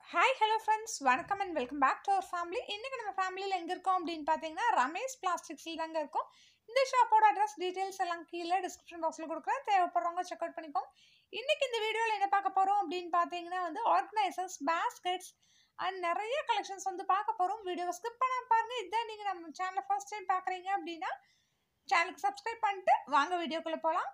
hi hello friends வணக்கம் and welcome back to our family இன்றைக்கி நம்ம ஃபேமிலியில் எங்கே இருக்கோம் அப்படின்னு பார்த்தீங்கன்னா ரமேஷ் பிளாஸ்டிக்ஸில் தாங்க இருக்கோம் இந்த ஷாப்போட அட்ரஸ் டீட்டெயில்ஸ் எல்லாம் கீழே டிஸ்கிரிப்ஷன் பாக்ஸில் கொடுக்குறேன் தேவைப்படுறவங்க செக் அவுட் பண்ணிக்கோங்க இன்றைக்கி இந்த வீடியோவில் என்ன பார்க்க போகிறோம் அப்படின்னு பார்த்தீங்கன்னா வந்து ஆர்கனைசர்ஸ் பேஸ்கெட்ஸ் அண்ட் நிறைய கலெக்ஷன்ஸ் வந்து பார்க்க போகிறோம் வீடியோ ஸ்கிப் பண்ண பாருங்கள் இதான் நீங்கள் நம்ம சேனலை ஃபர்ஸ்ட் டைம் பார்க்குறீங்க அப்படின்னா சேனலுக்கு சப்ஸ்கிரைப் பண்ணிட்டு வாங்க வீடியோக்குள்ளே போகலாம்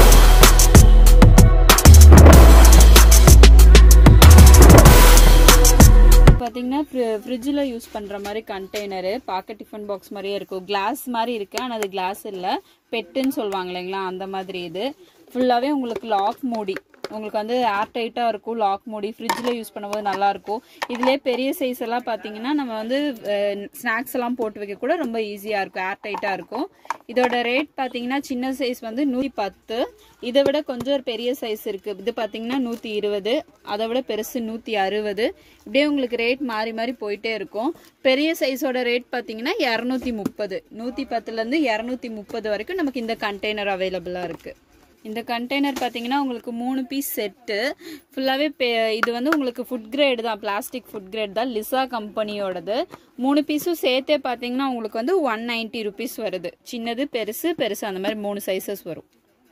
பார்த்தீங்கன்னா ஃப்ரிட்ஜில் யூஸ் பண்ணுற மாதிரி கண்டெய்னரு பாக்கெட் டிஃபன் பாக்ஸ் மாதிரியே இருக்கும் கிளாஸ் மாதிரி இருக்கு ஆனால் அது கிளாஸ் இல்லை பெட்டுன்னு சொல்லுவாங்க இல்லைங்களா அந்த மாதிரி இது ஃபுல்லாகவே உங்களுக்கு லாக் மூடி உங்களுக்கு வந்து ஏர் டைட்டாக இருக்கும் லாக் மூடி ஃப்ரிட்ஜில் யூஸ் பண்ணும்போது நல்லாயிருக்கும் இதிலே பெரிய சைஸ் எல்லாம் பார்த்தீங்கன்னா நம்ம வந்து ஸ்நாக்ஸ் எல்லாம் போட்டு வைக்க கூட ரொம்ப ஈஸியாக இருக்கும் ஏர் டைட்டாக இருக்கும் இதோட ரேட் பார்த்தீங்கன்னா சின்ன சைஸ் வந்து நூற்றி பத்து இதை விட கொஞ்சம் பெரிய சைஸ் இருக்குது இது பார்த்தீங்கன்னா நூற்றி இருபது அதை விட பெருசு நூற்றி அறுபது இப்படியே உங்களுக்கு ரேட் மாறி மாறி போயிட்டே இருக்கும் பெரிய சைஸோட ரேட் பார்த்தீங்கன்னா இரநூத்தி முப்பது நூற்றி பத்துலேருந்து இரநூத்தி முப்பது வரைக்கும் நமக்கு இந்த கண்டெய்னர் அவைலபிளாக இருக்குது இந்த கண்டெய்னர் பார்த்தீங்கன்னா உங்களுக்கு மூணு பீஸ் செட்டு ஃபுல்லாகவே இது வந்து உங்களுக்கு ஃபுட் கிரேடு தான் பிளாஸ்டிக் ஃபுட் கிரேட் தான் லிசா கம்பெனியோடது மூணு பீஸும் சேர்த்தே பார்த்தீங்கன்னா உங்களுக்கு வந்து ஒன் நைன்ட்டி ருபீஸ் வருது சின்னது பெருசு பெருசு அந்த மாதிரி மூணு சைஸஸ் வரும்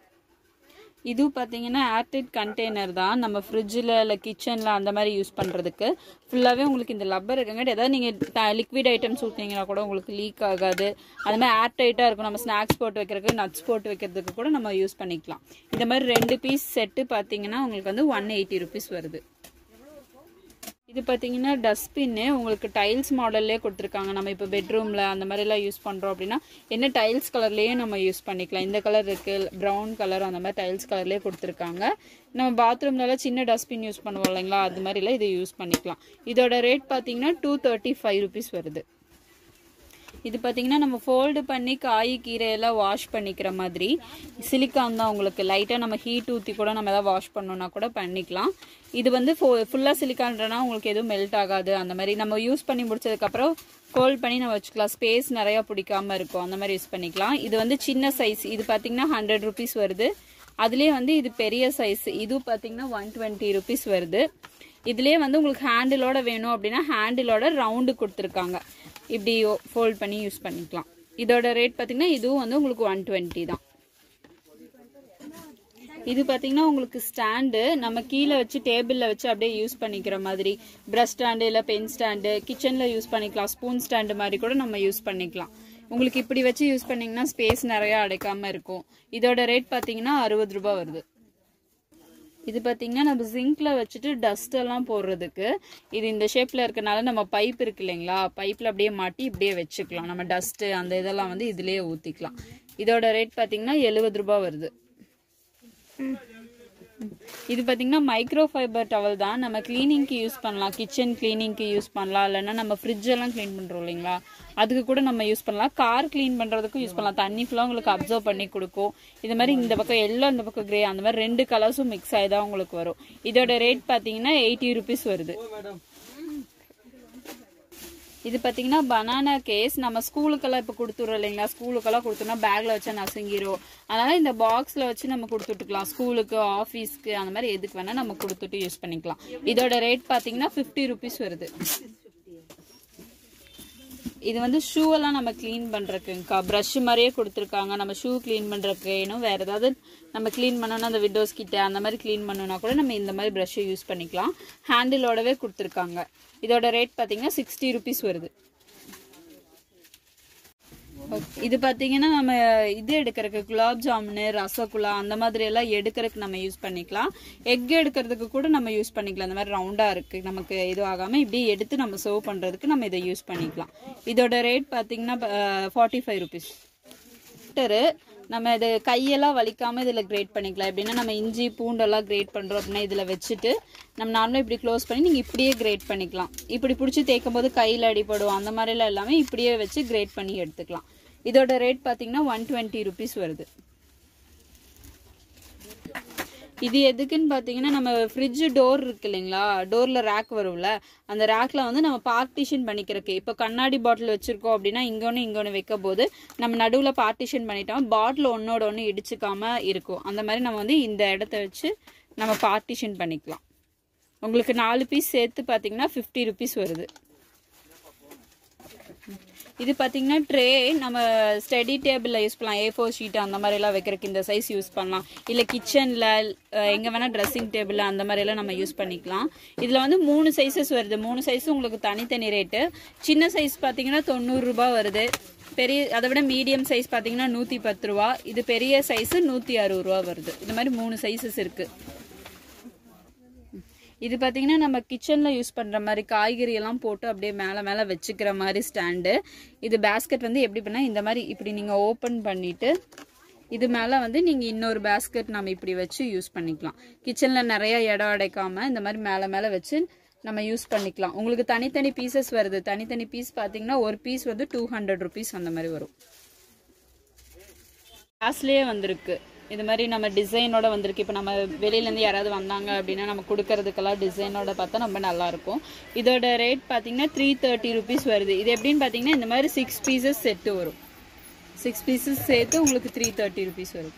இது பார்த்தீங்கன்னா ஏர்டைட் கண்டெய்னர் தான் நம்ம ஃப்ரிட்ஜில் இல்லை கிச்சனில் அந்த மாதிரி யூஸ் பண்ணுறதுக்கு ஃபுல்லாகவே உங்களுக்கு இந்த லப்பர் இருக்குங்காட்டி ஏதாவது நீங்கள் லிக்விட் ஐட்டம்ஸ் ஊற்றினீங்கன்னா கூட உங்களுக்கு லீக் ஆகாது அது மாதிரி ஏர்டைட்டாக இருக்கும் நம்ம ஸ்நாக்ஸ் போட்டு வைக்கிறதுக்கு நட்ஸ் போட்டு வைக்கிறதுக்கு கூட நம்ம யூஸ் பண்ணிக்கலாம் இந்த மாதிரி ரெண்டு பீஸ் செட்டு பார்த்தீங்கன்னா உங்களுக்கு வந்து ஒன் எயிட்டி ருபீஸ் வருது இது பார்த்தீங்கன்னா டஸ்ட்பின்னு உங்களுக்கு டைல்ஸ் மாடல்லே கொடுத்துருக்காங்க நம்ம இப்போ பெட்ரூமில் அந்த மாதிரிலாம் யூஸ் பண்ணுறோம் அப்படின்னா என்ன டைல்ஸ் கலர்லேயே நம்ம யூஸ் பண்ணிக்கலாம் இந்த கலர் இருக்குது ப்ரௌன் கலர் அந்த மாதிரி டைல்ஸ் கலர்லேயே கொடுத்துருக்காங்க நம்ம பாத்ரூம்லலாம் சின்ன டஸ்ட்பின் யூஸ் பண்ணுவோம் இல்லைங்களா அது மாதிரிலாம் இதை யூஸ் பண்ணிக்கலாம் இதோட ரேட் பார்த்தீங்கன்னா டூ தேர்ட்டி ஃபைவ் ருபீஸ் வருது இது பார்த்தீங்கன்னா நம்ம ஃபோல்டு பண்ணி காய் கீரையெல்லாம் வாஷ் பண்ணிக்கிற மாதிரி சிலிக்கான் தான் உங்களுக்கு லைட்டாக நம்ம ஹீட் ஊற்றி கூட நம்ம எதாவது வாஷ் பண்ணோன்னா கூட பண்ணிக்கலாம் இது வந்து ஃபோ ஃபுல்லாக சிலிக்கான்றனா உங்களுக்கு எதுவும் மெல்ட் ஆகாது அந்த மாதிரி நம்ம யூஸ் பண்ணி முடிச்சதுக்கப்புறம் ஃபோல்ட் பண்ணி நம்ம வச்சுக்கலாம் ஸ்பேஸ் நிறையா பிடிக்காம இருக்கும் அந்த மாதிரி யூஸ் பண்ணிக்கலாம் இது வந்து சின்ன சைஸ் இது பார்த்தீங்கன்னா ஹண்ட்ரட் ருபீஸ் வருது அதுலேயே வந்து இது பெரிய சைஸ் இது பார்த்தீங்கன்னா ஒன் டுவெண்ட்டி ருபீஸ் வருது இதுலேயே வந்து உங்களுக்கு ஹேண்டிலோட வேணும் அப்படின்னா ஹேண்டிலோட ரவுண்டு கொடுத்துருக்காங்க இப்படி ஃபோல்ட் பண்ணி யூஸ் பண்ணிக்கலாம் இதோட ரேட் பார்த்தீங்கன்னா இதுவும் வந்து உங்களுக்கு ஒன் டுவெண்ட்டி தான் இது பார்த்தீங்கன்னா உங்களுக்கு ஸ்டாண்டு நம்ம கீழே வச்சு டேபிளில் வச்சு அப்படியே யூஸ் பண்ணிக்கிற மாதிரி ப்ரஷ் ஸ்டாண்டு இல்லை பென் ஸ்டாண்டு கிச்சனில் யூஸ் பண்ணிக்கலாம் ஸ்பூன் ஸ்டாண்டு மாதிரி கூட நம்ம யூஸ் பண்ணிக்கலாம் உங்களுக்கு இப்படி வச்சு யூஸ் பண்ணிங்கன்னா ஸ்பேஸ் நிறையா அடைக்காமல் இருக்கும் இதோட ரேட் பார்த்தீங்கன்னா அறுபது ரூபாய் வருது இது பார்த்தீங்கன்னா நம்ம ஜிங்க்கில் வச்சுட்டு டஸ்ட் எல்லாம் போடுறதுக்கு இது இந்த ஷேப்பில் இருக்கனால நம்ம பைப் இருக்கு இல்லைங்களா பைப்பில் அப்படியே மாட்டி இப்படியே வச்சுக்கலாம் நம்ம டஸ்ட்டு அந்த இதெல்லாம் வந்து இதுலேயே ஊற்றிக்கலாம் இதோட ரேட் பார்த்தீங்கன்னா எழுபது ரூபா வருது இது பார்த்தீங்கன்னா மைக்ரோ ஃபைபர் டவல் தான் நம்ம கிளீனிங்க்கு யூஸ் பண்ணலாம் கிச்சன் கிளீனிங்க்கு யூஸ் பண்ணலாம் இல்லைன்னா நம்ம ஃப்ரிட்ஜ் எல்லாம் க்ளீன் பண்ணுறோம் இல்லைங்களா அதுக்கு கூட நம்ம யூஸ் பண்ணலாம் கார் க்ளீன் பண்ணுறதுக்கும் யூஸ் பண்ணலாம் தண்ணி ஃபுல்லாக உங்களுக்கு அப்சர்வ் பண்ணி கொடுக்கும் இது மாதிரி இந்த பக்கம் எல்லோ இந்த பக்கம் கிரே அந்த மாதிரி ரெண்டு கலர்ஸும் மிக்ஸ் ஆகி தான் உங்களுக்கு வரும் இதோட ரேட் பார்த்தீங்கன்னா எயிட்டி ருபீஸ் வருது இது பார்த்தீங்கன்னா பனானா கேஸ் நம்ம ஸ்கூலுக்கெல்லாம் இப்போ கொடுத்துட்றோம் இல்லைங்களா ஸ்கூலுக்கெல்லாம் கொடுத்தோம்னா பேக்கில் வச்சா நசுங்கிரும் அதனால் இந்த பாக்ஸில் வச்சு நம்ம கொடுத்துட்டுக்கலாம் ஸ்கூலுக்கு ஆஃபீஸ்க்கு அந்த மாதிரி எதுக்கு வேணால் நம்ம கொடுத்துட்டு யூஸ் பண்ணிக்கலாம் இதோட ரேட் பார்த்தீங்கன்னா ஃபிஃப்டி ருபீஸ் வருது இது வந்து ஷூ எல்லாம் நம்ம க்ளீன் பண்ணுறதுக்குங்கக்கா ப்ரஷ் மாதிரியே கொடுத்துருக்காங்க நம்ம ஷூ க்ளீன் பண்ணுறதுக்கு வேணும் வேறு ஏதாவது நம்ம க்ளீன் பண்ணோன்னா அந்த விண்டோஸ் கிட்ட அந்த மாதிரி க்ளீன் பண்ணோன்னா கூட நம்ம இந்த மாதிரி ப்ரஷ்ஷை யூஸ் பண்ணிக்கலாம் ஹேண்டிலோடவே கொடுத்துருக்காங்க இதோட ரேட் பார்த்தீங்கன்னா சிக்ஸ்டி ருபீஸ் வருது இது பார்த்தீங்கன்னா நம்ம இது எடுக்கிறதுக்கு குலாப் ஜாமுனு ரசகுல்லா அந்த மாதிரி எல்லாம் எடுக்கிறதுக்கு நம்ம யூஸ் பண்ணிக்கலாம் எக் எடுக்கிறதுக்கு கூட நம்ம யூஸ் பண்ணிக்கலாம் இந்த மாதிரி ரவுண்டாக இருக்குது நமக்கு இது ஆகாமல் இப்படியே எடுத்து நம்ம சர்வ் பண்ணுறதுக்கு நம்ம இதை யூஸ் பண்ணிக்கலாம் இதோட ரேட் பார்த்தீங்கன்னா ஃபார்ட்டி ஃபைவ் ருபீஸ் நம்ம இது கையெல்லாம் வலிக்காமல் இதில் கிரேட் பண்ணிக்கலாம் எப்படின்னா நம்ம இஞ்சி பூண்டெல்லாம் கிரேட் பண்ணுறோம் அப்படின்னா இதில் வச்சுட்டு நம்ம நார்மலாக இப்படி க்ளோஸ் பண்ணி நீங்கள் இப்படியே கிரேட் பண்ணிக்கலாம் இப்படி பிடிச்சி தேய்க்கும் போது கையில் அடிப்படும் அந்த மாதிரிலாம் எல்லாமே இப்படியே வச்சு கிரேட் பண்ணி எடுத்துக்கலாம் இதோட ரேட் பார்த்தீங்கன்னா ஒன் டுவெண்ட்டி ருபீஸ் வருது இது எதுக்குன்னு பார்த்தீங்கன்னா நம்ம ஃப்ரிட்ஜ் டோர் இருக்கு இல்லைங்களா டோரில் ரேக் வரும்ல அந்த ரேக்கில் வந்து நம்ம பார்ட்டிஷன் பண்ணிக்கிறதுக்கு இப்போ கண்ணாடி பாட்டில் வச்சுருக்கோம் அப்படின்னா இங்கே ஒன்று இங்கே ஒன்று வைக்க போது நம்ம நடுவில் பார்ட்டிஷன் பண்ணிட்டோம் பாட்டில் ஒன்றோட ஒன்று இடிச்சுக்காம இருக்கும் அந்த மாதிரி நம்ம வந்து இந்த இடத்த வச்சு நம்ம பார்ட்டிஷன் பண்ணிக்கலாம் உங்களுக்கு நாலு பீஸ் சேர்த்து பார்த்தீங்கன்னா ஃபிஃப்டி ருபீஸ் வருது இது பார்த்தீங்கன்னா ட்ரே நம்ம ஸ்டடி டேபிளில் யூஸ் பண்ணலாம் ஏ ஃபோர் ஷீட் அந்த மாதிரிலாம் வைக்கிறதுக்கு இந்த சைஸ் யூஸ் பண்ணலாம் இல்லை கிச்சனில் எங்கே வேணால் ட்ரெஸ்ஸிங் டேபிள் அந்த மாதிரிலாம் நம்ம யூஸ் பண்ணிக்கலாம் இதில் வந்து மூணு சைஸஸ் வருது மூணு சைஸும் உங்களுக்கு தனித்தனி ரேட்டு சின்ன சைஸ் பார்த்தீங்கன்னா தொண்ணூறுரூபா வருது பெரிய அதை விட மீடியம் சைஸ் பார்த்தீங்கன்னா நூற்றி பத்து ரூபா இது பெரிய சைஸு நூற்றி அறுபது ரூபா வருது இந்த மாதிரி மூணு சைஸஸ் இருக்குது இது பார்த்தீங்கன்னா நம்ம கிச்சனில் யூஸ் பண்ணுற மாதிரி காய்கறி எல்லாம் போட்டு அப்படியே மேலே மேலே வச்சுக்கிற மாதிரி ஸ்டாண்டு இது பேஸ்கெட் வந்து எப்படி பண்ணால் இந்த மாதிரி இப்படி நீங்கள் ஓப்பன் பண்ணிவிட்டு இது மேலே வந்து நீங்கள் இன்னொரு பேஸ்கெட் நம்ம இப்படி வச்சு யூஸ் பண்ணிக்கலாம் கிச்சனில் நிறைய இடம் அடைக்காமல் இந்த மாதிரி மேலே மேலே வச்சு நம்ம யூஸ் பண்ணிக்கலாம் உங்களுக்கு தனித்தனி பீசஸ் வருது தனித்தனி பீஸ் பார்த்தீங்கன்னா ஒரு பீஸ் வந்து டூ ஹண்ட்ரட் ருபீஸ் அந்த மாதிரி வரும் கிளாஸ்லேயே வந்திருக்கு இது மாதிரி நம்ம டிசைனோட வந்திருக்கு இப்போ நம்ம வெளியிலேருந்து யாராவது வந்தாங்க அப்படின்னா நம்ம கொடுக்கறதுக்கெல்லாம் டிசைனோட பார்த்தா ரொம்ப நல்லா இருக்கும் இதோட ரேட் பார்த்தீங்கன்னா த்ரீ தேர்ட்டி ருபீஸ் வருது இது எப்படின்னு பார்த்தீங்கன்னா இந்த மாதிரி சிக்ஸ் பீசஸ் செட்டு வரும் சிக்ஸ் பீசஸ் சேர்த்து உங்களுக்கு த்ரீ தேர்ட்டி ருபீஸ் வரும்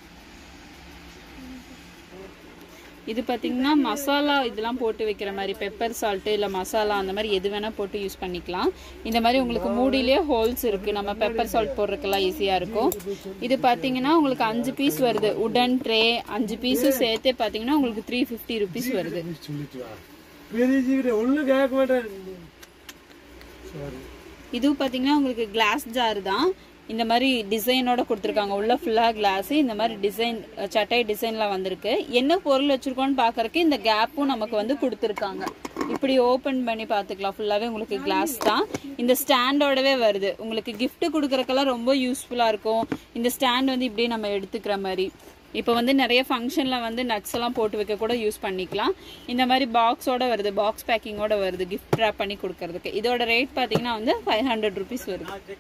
இது பார்த்தீங்கன்னா மசாலா இதெல்லாம் போட்டு வைக்கிற மாதிரி பெப்பர் சால்ட்டு இல்லை மசாலா அந்த மாதிரி எது வேணால் போட்டு யூஸ் பண்ணிக்கலாம் இந்த மாதிரி உங்களுக்கு மூடியிலே ஹோல்ஸ் இருக்குது நம்ம பெப்பர் சால்ட் போடுறதுக்கெல்லாம் ஈஸியாக இருக்கும் இது பார்த்தீங்கன்னா உங்களுக்கு அஞ்சு பீஸ் வருது உடன் ட்ரே அஞ்சு பீஸும் சேர்த்தே பார்த்தீங்கன்னா உங்களுக்கு த்ரீ ஃபிஃப்டி ருபீஸ் வருது சொல்லிட்டு வா பெரிய ஒன்றும் கேட்க மாட்டேன் சாரி இதுவும் பார்த்தீங்கன்னா உங்களுக்கு கிளாஸ் ஜார் தான் இந்த மாதிரி டிசைனோட கொடுத்துருக்காங்க உள்ள ஃபுல்லாக கிளாஸ் இந்த மாதிரி டிசைன் சட்டை டிசைனில் வந்திருக்கு என்ன பொருள் வச்சுருக்கோன்னு பார்க்கறக்கு இந்த கேப்பும் நமக்கு வந்து கொடுத்துருக்காங்க இப்படி ஓப்பன் பண்ணி பார்த்துக்கலாம் ஃபுல்லாகவே உங்களுக்கு கிளாஸ் தான் இந்த ஸ்டாண்டோடவே வருது உங்களுக்கு gift கொடுக்குறக்கெல்லாம் ரொம்ப யூஸ்ஃபுல்லாக இருக்கும் இந்த ஸ்டாண்ட் வந்து இப்படியே நம்ம எடுத்துக்கிற மாதிரி இப்போ வந்து நிறைய ஃபங்க்ஷனில் வந்து நட்ஸ் எல்லாம் போட்டு வைக்க கூட யூஸ் பண்ணிக்கலாம் இந்த மாதிரி பாக்ஸோட வருது பாக்ஸ் பேக்கிங்கோட வருது கிஃப்ட் ரேப் பண்ணி கொடுக்கறதுக்கு இதோட ரேட் பார்த்தீங்கன்னா வந்து ஃபைவ் ஹண்ட்ரட் ருபீஸ் வருது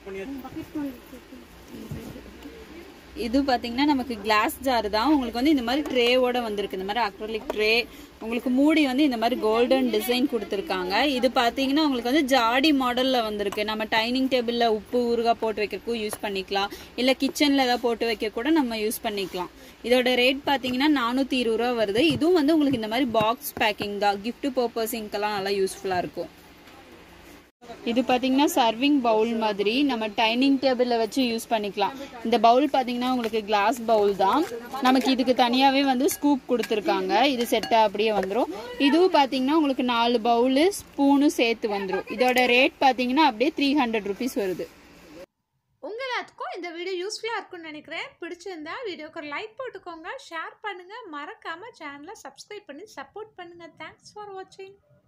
இது பார்த்தீங்கன்னா நமக்கு கிளாஸ் ஜார் தான் உங்களுக்கு வந்து இந்த மாதிரி ட்ரேவோட வந்திருக்கு இந்த மாதிரி அக்ரலிக் ட்ரே உங்களுக்கு மூடி வந்து இந்த மாதிரி கோல்டன் டிசைன் கொடுத்துருக்காங்க இது பார்த்தீங்கன்னா உங்களுக்கு வந்து ஜாடி மாடலில் வந்திருக்கு நம்ம டைனிங் டேபிளில் உப்பு ஊறுகாய் போட்டு வைக்கிறதுக்கும் யூஸ் பண்ணிக்கலாம் இல்லை கிச்சனில் ஏதாவது போட்டு வைக்க கூட நம்ம யூஸ் பண்ணிக்கலாம் இதோட ரேட் பார்த்தீங்கன்னா நானூற்றி இருபது ரூபா வருது இதுவும் வந்து உங்களுக்கு இந்த மாதிரி பாக்ஸ் பேக்கிங் தான் gift பர்பஸிங்கெல்லாம் நல்லா யூஸ்ஃபுல்லாக இருக்கும் இது பார்த்தீங்கன்னா சர்விங் பவுல் மாதிரி நம்ம டைனிங் டேபிளில் வச்சு யூஸ் பண்ணிக்கலாம் இந்த பவுல் பார்த்தீங்கன்னா உங்களுக்கு கிளாஸ் பவுல் தான் நமக்கு இதுக்கு தனியாகவே வந்து ஸ்கூப் கொடுத்துருக்காங்க இது செட்டாக அப்படியே வந்துடும் இதுவும் பார்த்தீங்கன்னா உங்களுக்கு நாலு பவுலு ஸ்பூனும் சேர்த்து வந்துடும் இதோட ரேட் பார்த்தீங்கன்னா அப்படியே த்ரீ ஹண்ட்ரட் ருபீஸ் வருது உங்க எல்லாத்துக்கும் இந்த வீடியோ யூஸ்ஃபுல்லாக இருக்கும்னு நினைக்கிறேன் பிடிச்சிருந்தா வீடியோக்கு ஒரு லைக் போட்டுக்கோங்க ஷேர் பண்ணுங்க மறக்காம சேனலை சப்ஸ்கிரைப் பண்ணி சப்போர்ட் பண்ணுங்க தேங்க்ஸ் ஃபார் வாட்சிங்